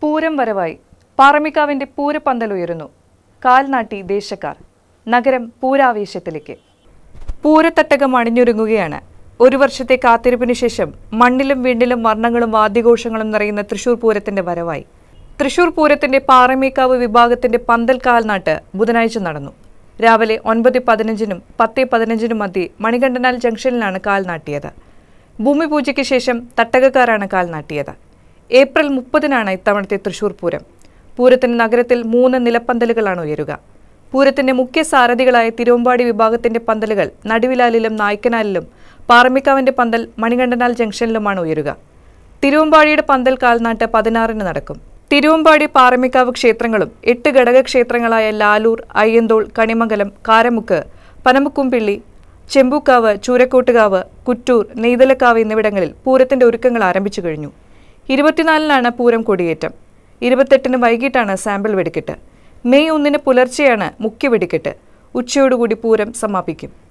പൂരം വരവായി പാറമിക്കാവിന്റെ പൂരപ്പന്തൽ ഉയരുന്നു കാൽനാട്ടി ദേശക്കാർ നഗരം പൂരാവേശത്തിലേക്ക് പൂരത്തട്ടകം അണിഞ്ഞൊരുങ്ങുകയാണ് ഒരു വർഷത്തെ കാത്തിരിപ്പിന് ശേഷം മണ്ണിലും വീണ്ടിലും വർണ്ണങ്ങളും വാദ്യഘോഷങ്ങളും നിറയുന്ന തൃശൂർ പൂരത്തിന്റെ വരവായി തൃശൂർ പൂരത്തിന്റെ പാറമേക്കാവ് വിഭാഗത്തിന്റെ പന്തൽ കാൽനാട്ട് ബുധനാഴ്ച നടന്നു രാവിലെ ഒൻപത് പതിനഞ്ചിനും പത്ത് പതിനഞ്ചിനും മധ്യേ മണികണ്ഠനാൽ ജംഗ്ഷനിലാണ് കാൽ നാട്ടിയത് ഭൂമി പൂജയ്ക്ക് ശേഷം തട്ടകക്കാരാണ് കാൽ നാട്ടിയത് ഏപ്രിൽ മുപ്പതിനാണ് ഇത്തവണത്തെ തൃശൂർ പൂരം പൂരത്തിന് നഗരത്തിൽ മൂന്ന് നിലപ്പന്തലുകളാണ് ഉയരുക പൂരത്തിന്റെ മുഖ്യ സാരഥികളായ തിരുവമ്പാടി വിഭാഗത്തിന്റെ പന്തലുകൾ നടുവിലാലിലും നായ്ക്കനാലിലും പാറമിക്കാവിന്റെ പന്തൽ മണികണ്ഠനാൽ ജംഗ്ഷനിലുമാണ് ഉയരുക തിരുവമ്പാടിയുടെ പന്തൽ കാൽനാട്ട് പതിനാറിന് നടക്കും തിരുവമ്പാടി പാറമിക്കാവ് ക്ഷേത്രങ്ങളും എട്ട് ഘടകക്ഷേത്രങ്ങളായ ലാലൂർ അയ്യന്തോൾ കണിമംഗലം കാരമുക്ക് പനമുക്കുംപിള്ളി ചെമ്പൂക്കാവ് ചൂരക്കോട്ടുകാവ് കുറ്റൂർ നെയ്തലക്കാവ് എന്നിവിടങ്ങളിൽ പൂരത്തിന്റെ ഒരുക്കങ്ങൾ ആരംഭിച്ചു കഴിഞ്ഞു ഇരുപത്തിനാലിനാണ് പൂരം കൊടിയേറ്റം ഇരുപത്തെട്ടിന് വൈകിട്ടാണ് സാമ്പിൾ വെടിക്കെട്ട് മെയ് ഒന്നിന് പുലർച്ചെയാണ് മുഖ്യ വെടിക്കെട്ട് ഉച്ചയോടുകൂടി പൂരം സമാപിക്കും